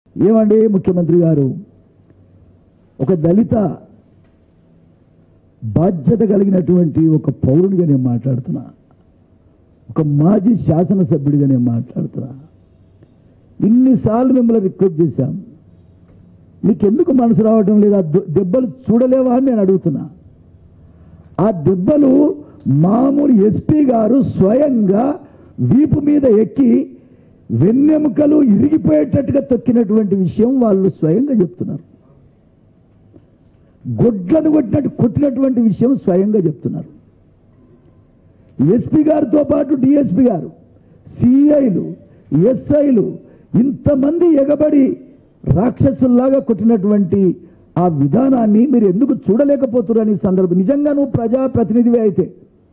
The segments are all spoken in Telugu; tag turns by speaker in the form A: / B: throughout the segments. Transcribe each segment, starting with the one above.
A: ఏమండి ముఖ్యమంత్రి గారు ఒక దళిత బాధ్యత కలిగినటువంటి ఒక పౌరుడిగా నేను మాట్లాడుతున్నా ఒక మాజీ శాసనసభ్యుడిగా నేను మాట్లాడుతున్నా ఇన్నిసార్లు మిమ్మల్ని రిక్వెస్ట్ చేశాం నీకెందుకు మనసు రావడం లేదు ఆ దె- దెబ్బలు చూడలేవా అని నేను అడుగుతున్నా ఆ దెబ్బలు మామూలు ఎస్పీ గారు స్వయంగా వీపు మీద ఎక్కి వెన్నెముకలు ఇరిగిపోయేటట్టుగా తొక్కినటువంటి విషయం వాళ్ళు స్వయంగా చెప్తున్నారు గొడ్లను కొట్టినట్టు కొట్టినటువంటి విషయం స్వయంగా చెప్తున్నారు ఎస్పీ గారితో పాటు డిఎస్పీ గారు సిఐలు ఎస్ఐలు ఇంతమంది ఎగబడి రాక్షసుల్లాగా కొట్టినటువంటి ఆ విధానాన్ని మీరు ఎందుకు చూడలేకపోతున్నారని ఈ సందర్భం నిజంగా నువ్వు ప్రజాప్రతినిధివే అయితే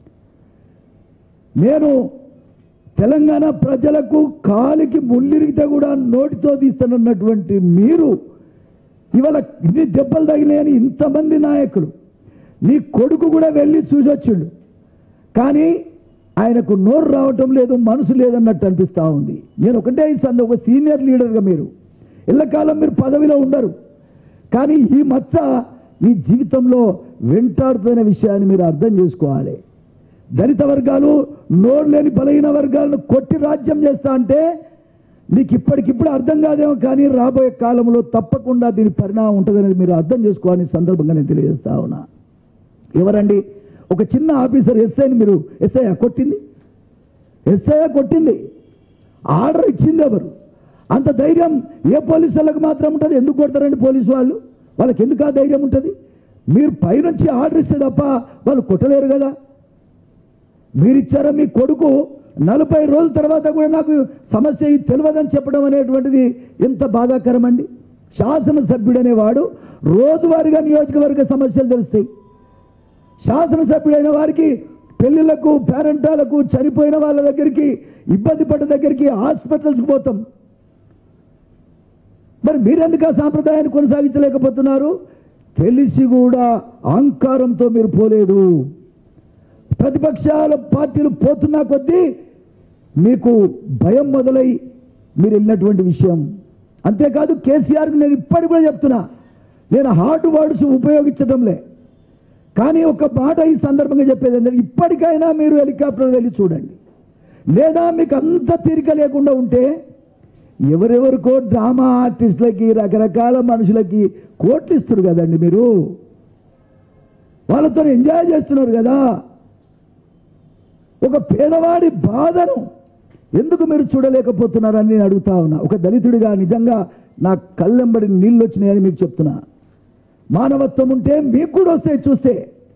A: నేను తెలంగాణ ప్రజలకు కాలికి ముళ్ళిరిగితే కూడా నోటితో తీస్తానన్నటువంటి మీరు ఇవాళ ఇన్ని దెబ్బలు తగినాయని ఇంతమంది నాయకులు నీ కొడుకు కూడా వెళ్ళి చూసొచ్చిండు కానీ ఆయనకు నోరు రావటం లేదు మనసు లేదన్నట్టు అనిపిస్తూ ఉంది నేను ఒకటే ఈ సంద ఒక సీనియర్ లీడర్గా మీరు ఎల్లకాలం మీరు పదవిలో ఉండరు కానీ ఈ మచ్చ మీ జీవితంలో వెంటాడుతున్న విషయాన్ని మీరు అర్థం చేసుకోవాలి దళిత వర్గాలు నోరు లేని బలహీన వర్గాలను కొట్టి రాజ్యం చేస్తా అంటే నీకు ఇప్పటికిప్పుడు అర్థం కాదేమో కానీ రాబోయే కాలంలో తప్పకుండా దీని పరిణామం ఉంటుందనేది మీరు అర్థం చేసుకోవాలని ఈ సందర్భంగా నేను తెలియజేస్తా ఉన్నా ఎవరండి ఒక చిన్న ఆఫీసర్ ఎస్ఐని మీరు ఎస్ఐ కొట్టింది ఎస్ఐ కొట్టింది ఆర్డర్ ఇచ్చింది ఎవరు అంత ధైర్యం ఏ పోలీసు వాళ్ళకి మాత్రం ఉంటుంది ఎందుకు కొడతారండి పోలీసు వాళ్ళు వాళ్ళకి ఎందుకు ఆ ధైర్యం ఉంటుంది మీరు పైనుంచి ఆర్డర్ ఇస్తే తప్ప వాళ్ళు కొట్టలేరు కదా మీరు ఇచ్చారా మీ కొడుకు నలభై రోజుల తర్వాత కూడా నాకు సమస్య ఇది తెలియదని చెప్పడం అనేటువంటిది ఎంత బాధాకరం అండి శాసనసభ్యుడు అనేవాడు రోజువారీగా నియోజకవర్గ సమస్యలు తెలుస్తాయి శాసనసభ్యుడైన వారికి పెళ్లిళ్లకు పేరెంటాలకు చనిపోయిన వాళ్ళ దగ్గరికి ఇబ్బంది పడ్డ దగ్గరికి హాస్పిటల్స్కి పోతాం మరి మీరెందుకు ఆ సాంప్రదాయాన్ని కొనసాగించలేకపోతున్నారు తెలిసి కూడా అహంకారంతో మీరు పోలేదు ప్రతిపక్షాల పార్టీలు పోతున్నా కొద్దీ మీకు భయం మొదలై మీరు వెళ్ళినటువంటి విషయం అంతేకాదు కేసీఆర్కి నేను ఇప్పటికి కూడా చెప్తున్నా నేను హార్డ్ వర్డ్స్ ఉపయోగించడంలే కానీ ఒక మాట ఈ సందర్భంగా చెప్పేది ఏంటంటే ఇప్పటికైనా మీరు హెలికాప్టర్ వెళ్ళి చూడండి లేదా మీకు అంత తీరిక లేకుండా ఉంటే ఎవరెవరికో డ్రామా ఆర్టిస్టులకి రకరకాల మనుషులకి కోట్లు ఇస్తారు కదండి మీరు వాళ్ళతో ఎంజాయ్ చేస్తున్నారు కదా ఒక పేదవాడి బాధను ఎందుకు మీరు చూడలేకపోతున్నారని నేను అడుగుతా ఉన్నా ఒక దళితుడిగా నిజంగా నా కళ్ళెంబడి నీళ్ళు వచ్చినాయని మీకు చెప్తున్నా మానవత్వం ఉంటే మీకు కూడా వస్తాయి చూస్తే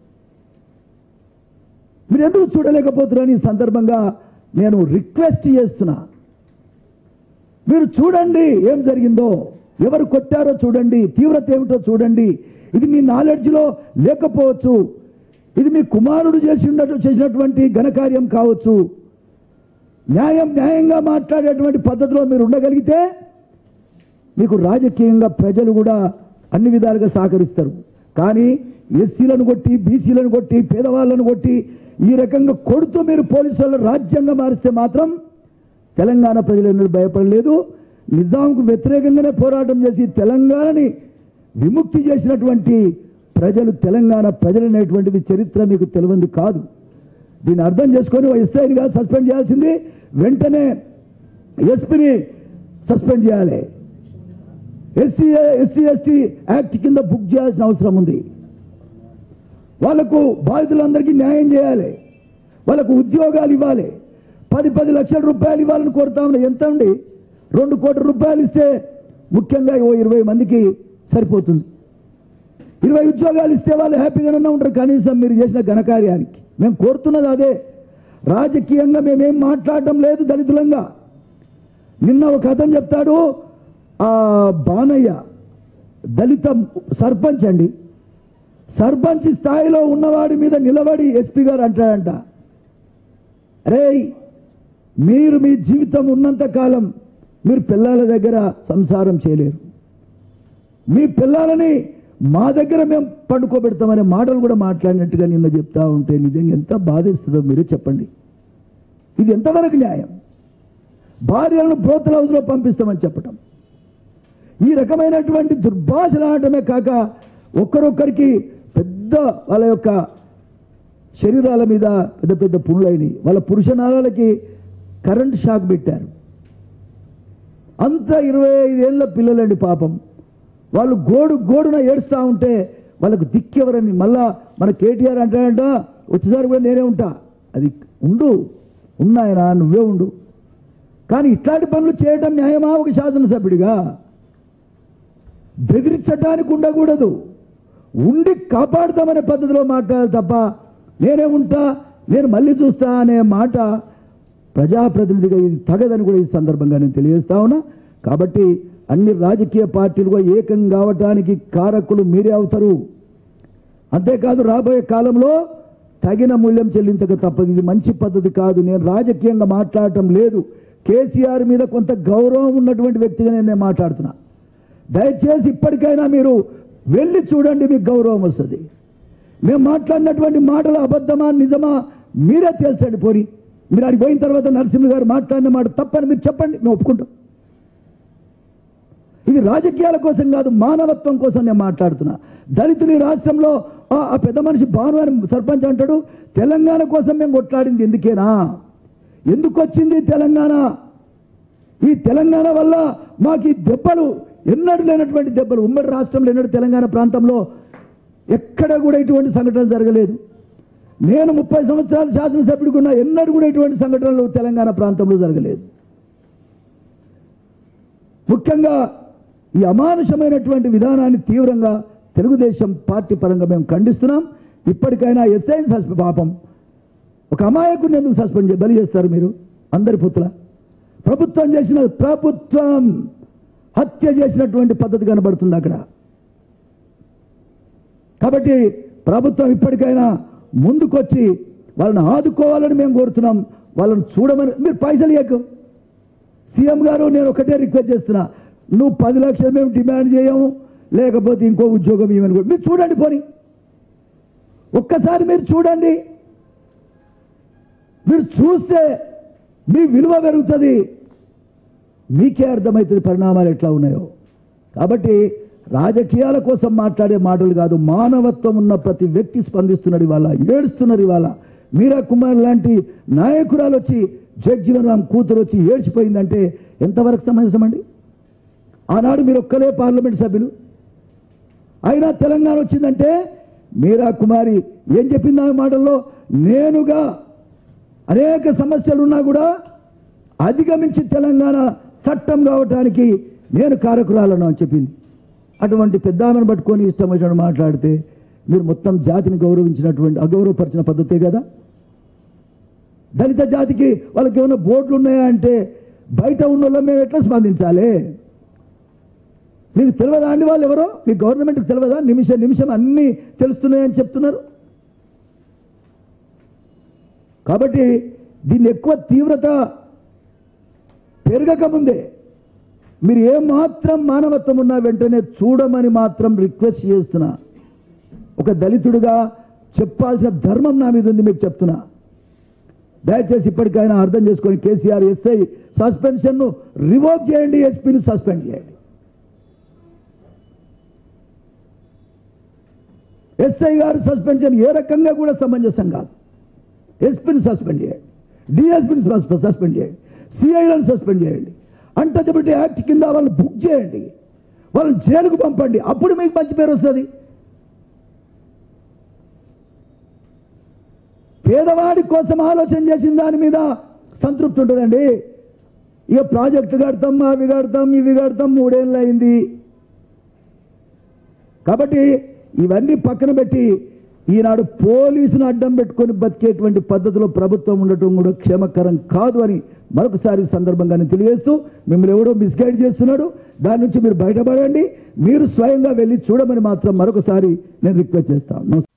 A: మీరు ఎందుకు చూడలేకపోతున్నారని ఈ సందర్భంగా నేను రిక్వెస్ట్ చేస్తున్నా మీరు చూడండి ఏం జరిగిందో ఎవరు కొట్టారో చూడండి తీవ్రత ఏమిటో చూడండి ఇది మీ నాలెడ్జ్లో లేకపోవచ్చు ఇది మీ కుమారుడు చేసి ఉన్నట్టు చేసినటువంటి ఘనకార్యం కావచ్చు న్యాయం న్యాయంగా మాట్లాడేటువంటి పద్ధతిలో మీరు ఉండగలిగితే మీకు రాజకీయంగా ప్రజలు కూడా అన్ని విధాలుగా సహకరిస్తారు కానీ ఎస్సీలను కొట్టి బీసీలను కొట్టి పేదవాళ్ళను కొట్టి ఈ రకంగా కొడుతూ మీరు పోలీసులను రాజ్యంగా మారిస్తే మాత్రం తెలంగాణ ప్రజలు ఎన్నడూ భయపడలేదు నిజాంకు వ్యతిరేకంగానే పోరాటం చేసి తెలంగాణని విముక్తి చేసినటువంటి ప్రజలు తెలంగాణ ప్రజలు అనేటువంటిది చరిత్ర మీకు తెలియంది కాదు దీన్ని అర్థం చేసుకొని ఓ ఎస్ఐనిగా సస్పెండ్ చేయాల్సింది వెంటనే ఎస్పీని సస్పెండ్ చేయాలి ఎస్సీ ఎస్సీ ఎస్టీ యాక్ట్ కింద బుక్ చేయాల్సిన అవసరం ఉంది వాళ్ళకు బాధితులందరికీ న్యాయం చేయాలి వాళ్ళకు ఉద్యోగాలు ఇవ్వాలి పది పది లక్షల రూపాయలు ఇవ్వాలని కోరుతా ఉన్నా ఎంత అండి రెండు కోట్ల రూపాయలు ఇస్తే ముఖ్యంగా ఓ ఇరవై మందికి సరిపోతుంది ఇరవై ఉద్యోగాలు ఇస్తే వాళ్ళు హ్యాపీగానే ఉంటారు కనీసం మీరు చేసిన ఘనకార్యానికి మేము కోరుతున్నది అదే రాజకీయంగా మేమేం మాట్లాడటం లేదు దళితులంగా నిన్న ఒక అతను చెప్తాడు ఆ బానయ్య దళిత సర్పంచ్ అండి సర్పంచ్ స్థాయిలో ఉన్నవాడి మీద నిలబడి ఎస్పీ గారు అంటాడంట రే మీరు మీ జీవితం ఉన్నంత కాలం మీరు పిల్లల దగ్గర సంసారం చేయలేరు మీ పిల్లలని మా దగ్గర మేము పండుకోబెడతామనే మాటలు కూడా మాట్లాడినట్టుగా నిన్న చెప్తా ఉంటే నిజంగా ఎంత బాధిస్తుందో మీరే చెప్పండి ఇది ఎంతవరకు న్యాయం భార్యలను బ్రోతల్ హౌస్లో పంపిస్తామని చెప్పటం ఈ రకమైనటువంటి దుర్భాషలు ఆడటమే కాక ఒక్కరొక్కరికి పెద్ద వాళ్ళ యొక్క శరీరాల మీద పెద్ద పెద్ద పుండ్లైనవి వాళ్ళ పురుషనాళాలకి కరెంట్ షాక్ పెట్టారు అంత ఇరవై ఐదేళ్ల పిల్లలండి పాపం వాళ్ళు గోడు గోడున ఏడుస్తూ ఉంటే వాళ్ళకు దిక్కెవరని మళ్ళా మన కేటీఆర్ అంటాడంట వచ్చేసారి కూడా నేనే ఉంటా అది ఉండు ఉన్నాయనా నువ్వే ఉండు కానీ ఇట్లాంటి పనులు చేయడం న్యాయమా ఒక శాసనసభ్యుడిగా బెదిరించడానికి ఉండకూడదు ఉండి కాపాడుతామనే పద్ధతిలో మాట్లాడాలి తప్ప నేనే ఉంటా నేను మళ్ళీ చూస్తా అనే మాట ప్రజాప్రతినిధిగా ఇది తగదని కూడా ఈ సందర్భంగా నేను తెలియజేస్తా ఉన్నా కాబట్టి అన్ని రాజకీయ పార్టీలు కూడా ఏకం కావటానికి కారకులు మీరే అవుతారు అంతేకాదు రాబోయే కాలంలో తగిన మూల్యం చెల్లించక తప్పదు ఇది మంచి పద్ధతి కాదు నేను రాజకీయంగా మాట్లాడటం లేదు కేసీఆర్ మీద కొంత గౌరవం ఉన్నటువంటి వ్యక్తిగా నేను మాట్లాడుతున్నా దయచేసి ఇప్పటికైనా మీరు వెళ్ళి చూడండి మీకు గౌరవం వస్తుంది మేము మాట్లాడినటువంటి మాటలు అబద్ధమా నిజమా మీరే తెలుసండి పోని మీరు అడిగి పోయిన తర్వాత నరసింహ గారు మాట్లాడిన మాట తప్పని మీరు చెప్పండి మేము ఒప్పుకుంటాం ఇది రాజకీయాల కోసం కాదు మానవత్వం కోసం నేను మాట్లాడుతున్నా దళితులు ఈ రాష్ట్రంలో ఆ ఆ పెద్ద మనిషి భాను అని సర్పంచ్ అంటాడు తెలంగాణ కోసం మేము కొట్లాడింది ఎందుకేనా ఎందుకు వచ్చింది తెలంగాణ ఈ తెలంగాణ వల్ల మాకు ఈ దెబ్బలు ఎన్నడూ లేనటువంటి దెబ్బలు ఉమ్మడి రాష్ట్రంలో ఎన్నడూ తెలంగాణ ప్రాంతంలో ఎక్కడ కూడా ఇటువంటి సంఘటనలు జరగలేదు నేను ముప్పై సంవత్సరాలు శాసనసభ్యుడికి ఉన్న ఎన్నడూ కూడా ఇటువంటి సంఘటనలు తెలంగాణ ప్రాంతంలో జరగలేదు ముఖ్యంగా ఈ అమానుషమైనటువంటి విధానాన్ని తీవ్రంగా తెలుగుదేశం పార్టీ పరంగా మేము ఖండిస్తున్నాం ఇప్పటికైనా ఎస్ఐ సస్పె పాపం ఒక అమాయకుడిని ఎందుకు సస్పెండ్ చే బలి చేస్తారు మీరు అందరి పుత్ర ప్రభుత్వం చేసిన ప్రభుత్వం హత్య చేసినటువంటి పద్ధతి కనబడుతుంది అక్కడ కాబట్టి ప్రభుత్వం ఇప్పటికైనా ముందుకొచ్చి వాళ్ళని ఆదుకోవాలని మేము కోరుతున్నాం వాళ్ళని చూడమని మీరు పైసలు ఇవ్వకు సీఎం గారు నేను ఒకటే రిక్వెస్ట్ చేస్తున్నా నువ్వు పది లక్షలు మేము డిమాండ్ చేయము లేకపోతే ఇంకో ఉద్యోగం ఇవ్వని కూడా మీరు చూడండి పోని ఒక్కసారి మీరు చూడండి మీరు చూస్తే మీ విలువ పెరుగుతుంది మీకే అర్థమవుతుంది పరిణామాలు ఎట్లా ఉన్నాయో కాబట్టి రాజకీయాల కోసం మాట్లాడే మాటలు కాదు మానవత్వం ఉన్న ప్రతి వ్యక్తి స్పందిస్తున్నాడు ఇవాళ ఏడుస్తున్నారు ఇవాళ మీరా కుమార్ లాంటి నాయకురాలు వచ్చి జగ్జీవన్ రామ్ కూతురు వచ్చి ఏడ్చిపోయిందంటే ఎంతవరకు సమంజసం అండి ఆనాడు మీరు ఒక్కలే పార్లమెంట్ సభ్యులు అయినా తెలంగాణ వచ్చిందంటే మీరా కుమారి ఏం చెప్పింది ఆ మాటల్లో నేనుగా అనేక సమస్యలు ఉన్నా కూడా అధిగమించి తెలంగాణ చట్టం కావటానికి నేను కారకురాలను అని చెప్పింది అటువంటి పెద్ద ఆమెను పట్టుకొని ఇష్టం వచ్చినట్టు మాట్లాడితే మీరు మొత్తం జాతిని గౌరవించినటువంటి అగౌరవపరిచిన పద్ధతే కదా దళిత జాతికి వాళ్ళకి ఏమైనా బోర్డులు ఉన్నాయా అంటే బయట ఉన్న వాళ్ళం మేము ఎట్లా స్పందించాలి మీకు తెలియదా అండి వాళ్ళు ఎవరో మీ గవర్నమెంట్కి తెలియదా నిమిషం నిమిషం అన్నీ తెలుస్తున్నాయని చెప్తున్నారు కాబట్టి దీన్ని ఎక్కువ తీవ్రత పెరగక ముందే మీరు ఏ మాత్రం మానవత్వం ఉన్నా వెంటనే చూడమని మాత్రం రిక్వెస్ట్ చేస్తున్నా ఒక దళితుడిగా చెప్పాల్సిన ధర్మం నా మీద ఉంది మీకు చెప్తున్నా దయచేసి ఇప్పటికైనా అర్థం చేసుకొని కేసీఆర్ ఎస్ఐ సస్పెన్షన్ను రివోక్ చేయండి ఎస్పీని సస్పెండ్ చేయండి ఎస్ఐ గారి సస్పెన్షన్ ఏ రకంగా కూడా సమంజసం కాదు ఎస్పీని సస్పెండ్ చేయండి డిఎస్పీని సస్పెండ్ చేయండి సిఐలను సస్పెండ్ చేయండి అంటచబిలిటీ యాక్ట్ కింద వాళ్ళని బుక్ చేయండి వాళ్ళని జైలుకు పంపండి అప్పుడు మీకు మంచి పేరు వస్తుంది పేదవాడి కోసం ఆలోచన చేసిన దాని మీద సంతృప్తి ఉంటుందండి ఇక ప్రాజెక్టు కడతాం అవి కడతాం ఇవి కడతాం మూడేళ్ళు అయింది కాబట్టి ఇవన్నీ పక్కన పెట్టి ఈనాడు పోలీసును అడ్డం పెట్టుకొని బతికేటువంటి పద్ధతిలో ప్రభుత్వం ఉండటం కూడా క్షేమకరం కాదు అని మరొకసారి ఈ సందర్భంగా నేను తెలియజేస్తూ మిమ్మల్ని ఎవడో మిస్గైడ్ చేస్తున్నాడు దాని నుంచి మీరు బయటపడండి మీరు స్వయంగా వెళ్ళి చూడమని మాత్రం మరొకసారి నేను రిక్వెస్ట్ చేస్తాను